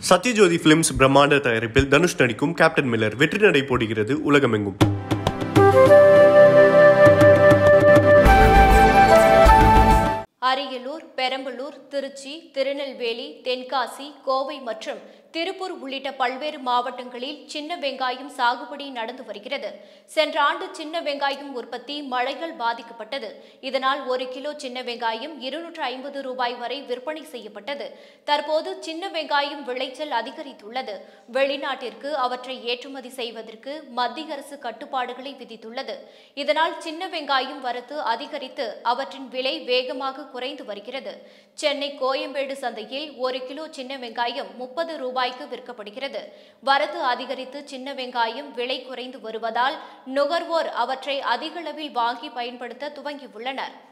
Sathyajothi films பிரம்மாண்ட தயாரிப்பில் தனுஷ் நடிக்கும் கேப்டன் மில்லர் வெற்றி நடை போடுகிறது உலகமெங்கும் அரியலூர் பெரம்பலூர் திருச்சி திருநெல்வேலி தென்காசி கோவை மற்றும் திருப்பூர் உள்ளிட்ட பல்வேறு மாவட்டங்களில் சின்ன வெங்காயம் சாகுபடி நடந்து வருகிறது சென்ற ஆண்டு சின்ன வெங்காயம் உற்பத்தி மழைகள் பாதிக்கப்பட்டது இதனால் ஒரு கிலோ சின்ன வெங்காயம் இருநூற்று ஐம்பது ரூபாய் வரை விற்பனை செய்யப்பட்டது தற்போது சின்ன வெங்காயம் விளைச்சல் அதிகரித்துள்ளது வெளிநாட்டிற்கு அவற்றை ஏற்றுமதி செய்வதற்கு மத்திய அரசு கட்டுப்பாடுகளை விதித்துள்ளது இதனால் சின்ன வெங்காயம் வரத்து அதிகரித்து அவற்றின் விலை வேகமாக குறைந்து வருகிறது சென்னை கோயம்பேடு சந்தையில் ஒரு கிலோ சின்ன வெங்காயம் முப்பது ரூபாய்க்கு விற்கப்படுகிறது வரத்து அதிகரித்து சின்ன வெங்காயம் விலை குறைந்து வருவதால் நுகர்வோர் அவற்றை அதிகளவில் வாங்கி பயன்படுத்த துவங்கியுள்ளனர்